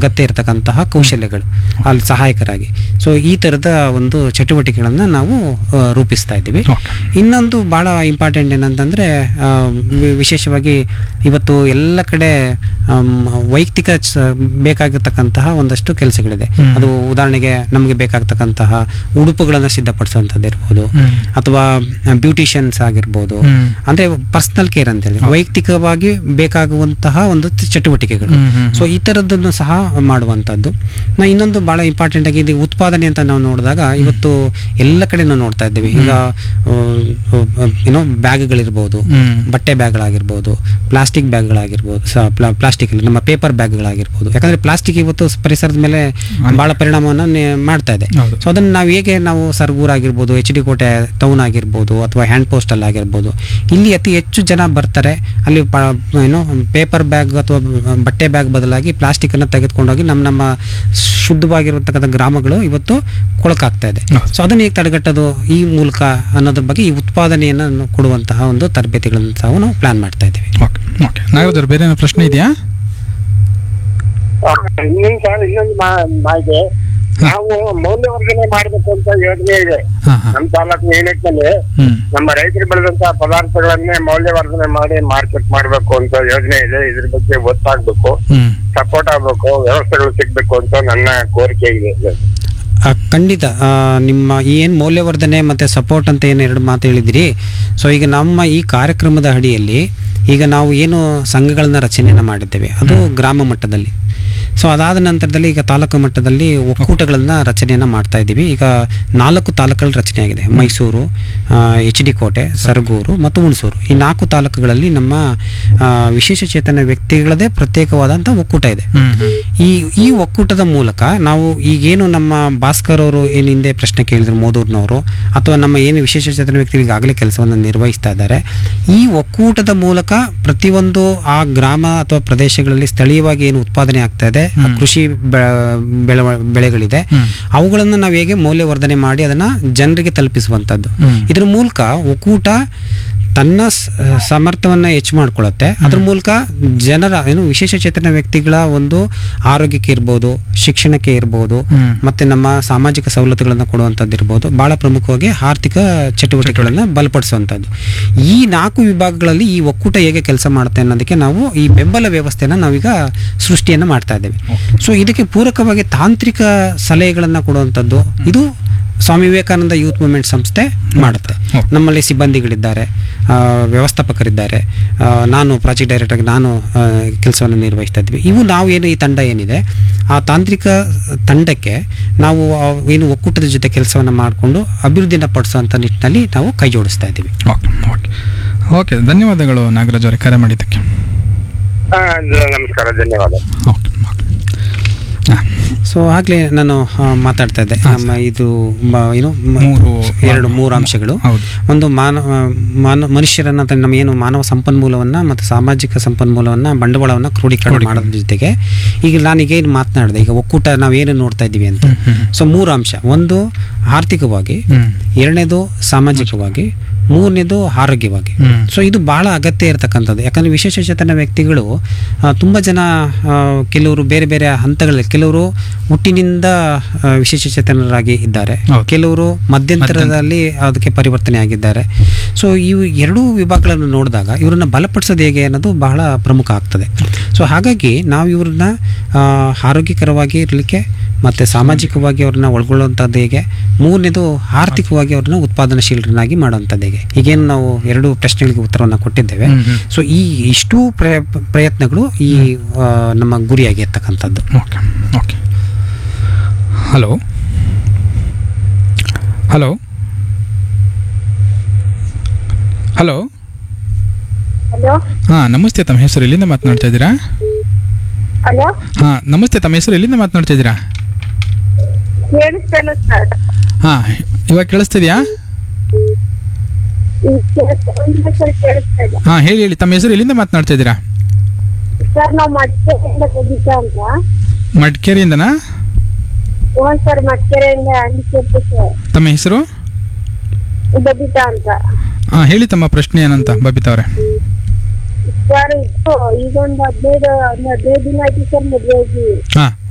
ಅಗತ್ಯ ಇರತಕ್ಕಂತಹ ಕೌಶಲ್ಯಗಳು ಅಲ್ಲಿ ಸಹಾಯಕರಾಗಿ ಸೊ ಈ ಥರದ ಒಂದು ಚಟುವಟಿಕೆಗಳನ್ನು ನಾವು ಆ, ರೂಪಿಸ್ತಾ ಇದ್ದೀವಿ Okay. ಇನ್ನೊಂದು ಭಾಳ ಇಂಪಾರ್ಟೆಂಟ್ ಏನಂತಂದರೆ ವಿಶೇಷವಾಗಿ ಇವತ್ತು ಎಲ್ಲ ಕಡೆ ಆಮ್, ವೈಯಕ್ತಿಕ ಚ- ಬೇಕಾಗಿರ್ತಕ್ಕಂತಹ ಒಂದಷ್ಟು ಕೆಲಸಗಳಿದೆ ಹ್ಮ್. ಅದು ಉದಾಹರಣೆಗೆ ನಮಗೆ ಬೇಕಾಗ್ತಕ್ಕಂತಹ ಉಡುಪುಗಳನ್ನು ಸಿದ್ಧಪಡಿಸುವಂಥದ್ದು ಇರ್ಬೋದು ಹ್ಮ್. ಅಥವಾ ಬ್ಯೂಟಿಷಿಯನ್ಸ್ ಆಗಿರ್ಬೋದು ಹ್ಮ್. ಅಂದ್ರೆ ಪರ್ಸನಲ್ ಕೇರ್ ಅಂತೇಳಿ ವೈಯಕ್ತಿಕವಾಗಿ ಬೇಕಾಗುವಂತಹ ಒಂದು ತ- ಚಟುವಟಿಕೆಗಳು ಹ್ಮ್, ಹ್ಮ್, ಸೊ ಈ ಥರದ್ದನ್ನು ಸಹ ಮಾಡುವಂಥದ್ದು ನಾ ಇನ್ನೊಂದು ಬಹಳ ಇಂಪಾರ್ಟೆಂಟ್ ಆಗಿ ಇದು ಉತ್ಪಾದನೆ ಅಂತ ನಾವು ನೋಡಿದಾಗ ಇವತ್ತು ಎಲ್ಲ ಕಡೆ ನಾವು ನೋಡ್ತಾ ಇದ್ದೇವೆ ಈಗ ಏನೋ ಬ್ಯಾಗ್ಗಳಿರ್ಬೋದು ಹ್ಮ್. ಬಟ್ಟೆ ಬ್ಯಾಗ್ಗಳಾಗಿರ್ಬೋದು ಪ್ಲಾಸ್ಟಿಕ್ ಬ್ಯಾಗ್ಗಳಾಗಿರ್ಬೋದು ಪ್ಲಾಸ್ಟಿಕ್ ನಮ್ಮ ಪೇಪರ್ ಬ್ಯಾಗ್ಗಳಾಗಿರ್ಬೋದು ಯಾಕಂದ್ರೆ ಪ್ಲಾಸ್ಟಿಕ್ ಇವತ್ತು ಪರಿಸರದ ಮೇಲೆ ಬಹಳ ಪರಿಣಾಮವನ್ನು ನೆ- ಮಾಡ್ತಾ ಇದೆ ಹೌದು. ಸೊ ಅದನ್ನು ನಾವು ಹೇಗೆ ನಾವು ಸರ್ಗೂರ್ ಆಗಿರ್ಬೋದು ಎಚ್ ಡಿ ಕೋಟೆ ಟೌನ್ ಆಗಿರ್ಬೋದು ಅಥವಾ ಹ್ಯಾಂಡ್ ಪೋಸ್ಟಲ್ ಆಗಿರ್ಬೋದು ಇಲ್ಲಿ ಅತಿ ಹೆಚ್ಚು ಜನ ಬರ್ತಾರೆ ಅಲ್ಲಿ ಪ ಏನು ಪೇಪರ್ ಬ್ಯಾಗ್ ಅಥವಾ ಬಟ್ಟೆ ಬ್ಯಾಗ್ ಬದಲಾಗಿ ಪ್ಲಾಸ್ಟಿಕ್ಕನ್ನು ತೆಗೆದುಕೊಂಡೋಗಿ ನಮ್ಮ ನಮ್ಮ ಶುದ್ಧವಾಗಿರತಕ್ಕಂಥ ಗ್ರಾಮಗಳು ಇವತ್ತು ಕೊಳಕಾಗ್ತಾ ಇದೆ ಹೌದು. ಸೊ ಅದನ್ನು ಹೇಗೆ ತಡೆಗಟ್ಟೋದು ಈ ಮೂಲಕ ಅನ್ನೋದ್ರ ಬಗ್ಗೆ ಈ ಉತ್ಪಾದನೆಯನ್ನು ಕೊಡುವಂತಹ ಒಂದು ತರಬೇತಿಗಳನ್ನು ಸಹ ನಾವು ಪ್ಲಾನ್ ಮಾಡ್ತಾ ಇದ್ದೀವಿ ಓಕೆ ಓಕೆ ನಾಗರಾಜ್ ಅವ್ರು ಬೇರೆ ಏನೋ ಪ್ರಶ್ನೆ ಇದೆಯಾ ಇನ್ನೊಂದು ಸರ್ ಇನ್ನೊಂದು ಮಾ- ಮಾಹಿತಿ ನಾವು ಮೌಲ್ಯವರ್ಧನೆ ಮಾಡ್ಬೇಕು ಅಂತ ಯೋಜನೆ ಇದೆ ಹಾಂ ಹಾಂ ನಮ್ಮ ತಾಲೂಕು ಯೂನಿಟ್ನಲ್ಲಿ ಹ್ಞೂ ನಮ್ಮ ರೈತರು ಬೆಳೆದಂತಹ ಪದಾರ್ಥಗಳನ್ನೇ ಮೌಲ್ಯವರ್ಧನೆ ಮಾಡಿ ಮಾರ್ಕೆಟ್ ಮಾಡ್ಬೇಕು ಅಂತ ಯೋಜನೆ ಇದೆ ಇದ್ರ ಬಗ್ಗೆ ಗೊತ್ತಾಗ್ಬೇಕು ಹ್ಞೂ ಸಪೋರ್ಟ್ ಆಗ್ಬೇಕು ವ್ಯವಸ್ಥೆಗಳು ಸಿಗ್ಬೇಕು ಅಂತ ನನ್ನ ಕೋರಿಕೆ ಇದೆ ಆ, ಖಂಡಿತ ಆ, ನಿಮ್ಮ ಏನು ಮೌಲ್ಯವರ್ಧನೆ ಮತ್ತು ಸಪೋರ್ಟ್ ಅಂತ ಏನು ಎರಡು ಮಾತು ಹೇಳಿದಿರಿ ಸೊ ಈಗ ನಮ್ಮ ಈ ಕಾರ್ಯಕ್ರಮದ ಅಡಿಯಲ್ಲಿ ಈಗ ನಾವು ಏನು ಸಂಘಗಳನ್ನ ರಚನೆಯನ್ನು ಮಾಡಿದ್ದೇವೆ ಅದು ಗ್ರಾಮ ಮಟ್ಟದಲ್ಲಿ ಸೊ ಅದಾದ ನಂತರದಲ್ಲಿ ಈಗ ತಾಲೂಕು ಮಟ್ಟದಲ್ಲಿ ಒಕ್ಕೂಟಗಳನ್ನು ರಚನೆಯನ್ನು ಮಾಡ್ತಾ ಇದ್ದೀವಿ ಈಗ ನಾಲ್ಕು ತಾಲೂಕುಗಳ ರಚನೆಯಾಗಿದೆ ಮೈಸೂರು ಎಚ್ ಡಿ ಕೋಟೆ ಸರಗೂರು ಮತ್ತು ಹುಣಸೂರು ಈ ನಾಲ್ಕು ತಾಲೂಕುಗಳಲ್ಲಿ ನಮ್ಮ ಆ, ವಿಶೇಷ ಚೇತನ ವ್ಯಕ್ತಿಗಳದೇ ಪ್ರತ್ಯೇಕವಾದಂಥ ಒಕ್ಕೂಟ ಇದೆ ಹ್ಞೂ ಹ್ಞೂ ಈ ಈ ಒಕ್ಕೂಟದ ಮೂಲಕ ನಾವು ಈಗೇನು ನಮ್ಮ ಭಾಸ್ಕರ್ ಅವರು ಏನು ಹಿಂದೆ ಪ್ರಶ್ನೆ ಕೇಳಿದ್ರು ಮೋದೂರ್ನವರು ಅಥವಾ ನಮ್ಮ ಏನು ವಿಶೇಷ ಚೇತನ ವ್ಯಕ್ತಿಗಳು ಈಗಾಗಲೇ ಕೆಲಸವನ್ನು ನಿರ್ವಹಿಸ್ತಾ ಇದ್ದಾರೆ ಈ ಒಕ್ಕೂಟದ ಮೂಲಕ ಪ್ರತಿಯೊಂದು ಆ ಗ್ರಾಮ ಅಥವಾ ಪ್ರದೇಶಗಳಲ್ಲಿ ಸ್ಥಳೀಯವಾಗಿ ಏನು ಉತ್ಪಾದನೆ ಆಗ್ತಾ ಇದೆ ಆ ಕೃಷಿ ಬೆ- ಬೆಳವ ಬೆಳೆಗಳಿದೆ ಹ್ಮ್. ಅವುಗಳನ್ನು ನಾವು ಹೇಗೆ ಮೌಲ್ಯವರ್ಧನೆ ಮಾಡಿ ಅದನ್ನ ಜನರಿಗೆ ತಲುಪಿಸುವಂಥದ್ದು ಹ್ಮ್. ಇದ್ರ ಮೂಲಕ ಒಕ್ಕೂಟ ತನ್ನ ಸ- ಸಾಮರ್ಥ್ಯವನ್ನು ಹೆಚ್ಚು ಮಾಡ್ಕೊಳ್ಳುತ್ತೆ ಅದ್ರ ಮೂಲಕ ಜನರ ಏನು ವಿಶೇಷ ಚೇತನ ವ್ಯಕ್ತಿಗಳ ಒಂದು ಆರೋಗ್ಯಕ್ಕೆ ಇರ್ಬೋದು ಶಿಕ್ಷಣಕ್ಕೆ ಇರ್ಬೋದು ಹ್ಮ್. ಮತ್ತೆ ನಮ್ಮ ಸಾಮಾಜಿಕ ಸವಲತ್ತುಗಳನ್ನು ಕೊಡುವಂಥದ್ದು ಇರ್ಬೋದು ಬಹಳ ಪ್ರಮುಖವಾಗಿ ಆರ್ಥಿಕ ಚಟುವಟಿಕೆಗಳನ್ನು ಬಲಪಡಿಸುವಂಥದ್ದು ಈ ನಾಲ್ಕು ವಿಭಾಗಗಳಲ್ಲಿ ಈ ಒಕ್ಕೂಟ ಹೇಗೆ ಕೆಲಸ ಮಾಡುತ್ತೆ ಅನ್ನೋದಕ್ಕೆ ನಾವು ಈ ಬೆಂಬಲ ವ್ಯವಸ್ಥೆನ ನಾವೀಗ ಸೃಷ್ಟಿಯನ್ನು ಮಾಡ್ತಾ ಇದ್ದೇವೆ ಸೊ ಇದಕ್ಕೆ ಪೂರಕವಾಗಿ ತಾಂತ್ರಿಕ ಸಲಹೆಗಳನ್ನು ಕೊಡುವಂಥದ್ದು ಇದು ಸ್ವಾಮಿ ವಿವೇಕಾನಂದ ಯೂತ್ ಮೂವ್ಮೆಂಟ್ ಸಂಸ್ಥೆ ಮಾಡುತ್ತೆ Okay. ನಮ್ಮಲ್ಲಿ ಸಿಬ್ಬಂದಿಗಳಿದ್ದಾರೆ ಆ, ವ್ಯವಸ್ಥಾಪಕರಿದ್ದಾರೆ ಆ, ನಾನು ಪ್ರಾಜೆಕ್ಟ್ ಡೈರೆಕ್ಟರ್ ನಾನು ಕೆಲಸವನ್ನು ನಿರ್ವಹಿಸ್ತಾ ಇದ್ವಿ ಇವು ನಾವು ಏನು ಈ ತಂಡ ಏನಿದೆ ಆ ತಾಂತ್ರಿಕ ತಂಡಕ್ಕೆ ನಾವು ಆ ಏನು ಒಕ್ಕೂಟದ ಜೊತೆ ಕೆಲಸವನ್ನು ಮಾಡಿಕೊಂಡು ಅಭಿವೃದ್ಧಿನ ಪಡಿಸುವಂಥ ನಿಟ್ಟಿನಲ್ಲಿ ನಾವು ಕೈ ಜೋಡಿಸ್ತಾ ಇದ್ದೀವಿ ಓಕೆ ಓಕೆ ಓಕೆ ಧನ್ಯವಾದಗಳು ನಾಗರಾಜ್ ಅವರೇ ಕರೆ ಮಾಡಿದ್ದಕ್ಕೆ ಆ, ನಮಸ್ಕಾರ ಧನ್ಯವಾದ ಓಕೆ ಓಕೆ ಹಾಂ ಸೊ ಆಗಲೇ ನಾನು ಆ, ಮಾತಾಡ್ತಾ ಇದ್ದೆ ಹಾ, ನಮ್ಮ ಇದು ಮ- ಏನು ಮ- ಮೂರು ಎರಡು ಮೂರು ಅಂಶಗಳು ಹೌದು ಒಂದು ಮಾನವ ಮಾನವ ಮನುಷ್ಯರನ್ನ ಅಥವಾ ನಮ್ಮ ಏನು ಮಾನವ ಸಂಪನ್ಮೂಲವನ್ನು ಮತ್ತು ಸಾಮಾಜಿಕ ಸಂಪನ್ಮೂಲವನ್ನು ಬಂಡವಾಳವನ್ನು ಕ್ರೋಢೀಕರಣ ಮಾಡೋದ್ರ ಜೊತೆಗೆ ಈಗ ನಾನೀಗ ಏನು ಮಾತನಾಡಿದೆ ಈಗ ಒಕ್ಕೂಟ ನಾವೇನು ನೋಡ್ತಾ ಇದ್ದೀವಿ ಅಂತ ಹ್ಮ್, ಹ್ಮ್, ಹ್ಮ್. ಸೊ ಮೂರು ಅಂಶ ಒಂದು ಆರ್ಥಿಕವಾಗಿ ಹ್ಮ್. ಎರಡನೇದು ಸಾಮಾಜಿಕವಾಗಿ ಮೂರನೇದು ಆರೋಗ್ಯವಾಗಿ ಹ್ಮ್. ಸೊ ಇದು ಬಹಳ ಅಗತ್ಯ ಇರತಕ್ಕಂಥದ್ದು ಯಾಕಂದರೆ ವಿಶೇಷ ಚೇತನ ವ್ಯಕ್ತಿಗಳು ಆ, ತುಂಬ ಜನ ಆ, ಕೆಲವರು ಬೇರೆ ಬೇರೆ ಹಂತಗಳಲ್ಲಿ ಕೆಲವರು ಹುಟ್ಟಿನಿಂದ ಆ, ವಿಶೇಷ ಚೇತನರಾಗಿ ಇದ್ದಾರೆ ಹೌದು. ಕೆಲವರು ಮಧ್ಯಂತರದಲ್ಲಿ ಅದಕ್ಕೆ ಪರಿವರ್ತನೆ ಆಗಿದ್ದಾರೆ ಸೊ ಇವು ಎರಡೂ ವಿಭಾಗಗಳನ್ನು ನೋಡಿದಾಗ ಇವರನ್ನ ಬಲಪಡಿಸೋದು ಹೇಗೆ ಅನ್ನೋದು ಬಹಳ ಪ್ರಮುಖ ಆಗ್ತದೆ ಸೊ ಹಾಗಾಗಿ ನಾವು ಇವ್ರನ್ನ ಆ, ಆರೋಗ್ಯಕರವಾಗಿ ಇರಲಿಕ್ಕೆ ಮತ್ತು ಸಾಮಾಜಿಕವಾಗಿ ಅವ್ರನ್ನ ಒಳಗೊಳ್ಳುವಂಥದ್ದು ಹೇಗೆ ಮೂರನೇದು ಆರ್ಥಿಕವಾಗಿ ಅವ್ರನ್ನ ಉತ್ಪಾದನಶೀಲರನ್ನಾಗಿ ಮಾಡುವಂಥದ್ದು ಹೇಗೆ ಈಗೇನು ನಾವು ಎರಡು ಪ್ರಶ್ನೆಗಳಿಗೆ ಉತ್ತರವನ್ನು ಕೊಟ್ಟಿದ್ದೇವೆ ಹ್ಮ್, ಹ್ಮ್. ಸೊ ಈ ಇಷ್ಟೂ ಪ್ರಯ ಪ್ರಯತ್ನಗಳು ಈ ಆ, ನಮ್ಮ ಗುರಿಯಾಗಿರ್ತಕ್ಕಂಥದ್ದು okay okay hello hello hello hello ಹಾಂ ನಮಸ್ತೆ ತಮ್ಮ ಹೆಸರು ಎಲ್ಲಿಂದ ಮಾತನಾಡ್ತಾ ಇದ್ದೀರಾ ಹಲೋ ಹಾಂ ನಮಸ್ತೆ ತಮ್ಮ ಹೆಸರು ಎಲ್ಲಿಂದ ಮಾತನಾಡ್ತಾ ಇದ್ದೀರಾ ಕೇಳಿಸ್ತಲ್ಲ ಸರ್ ಹಾಂ ಇವಾಗ ಕೇಳಿಸ್ತಿದ್ಯಾ ಒಂದು ಸರ್ ಕೇಳಿಸ್ತಾ ಇಲ್ಲ ಹಾಂ ಹೇಳಿ ಹೇಳಿ ತಮ್ಮ ಹೆಸರು ಎಲ್ಲಿಂದ ಮಾತನಾಡ್ತಾ ಇದ್ದೀರಾ ಸರ್ ನಾವು ಮಡಿಕೆರೆಯಿಂದ ಬಬಿತಾ ಅಂತ ಮಡಿಕೇರಿಯಿಂದನಾ ಹ್ಞೂ ಸರ್ ಮಡಿಕೆರೆಯಿಂದ ಅಂಡಿಕೇರ್ತಿ ಸರ್ ತಮ್ಮ ಹೆಸರು ಬಬಿತಾ ಅಂತ ಹಾಂ ಹೇಳಿ ತಮ್ಮ ಪ್ರಶ್ನೆ ಏನಂತ ಬಬಿತಾ ಅವರೇ ಸರ್ ಇದು ಈಗ ಒಂದು ಹದಿನೈದು ಒಂದು ಹದಿನೈದು ದಿನ ಆಯ್ತು ಸರ್ ಮದುವೆ ಆಗಿ ಹಾಂ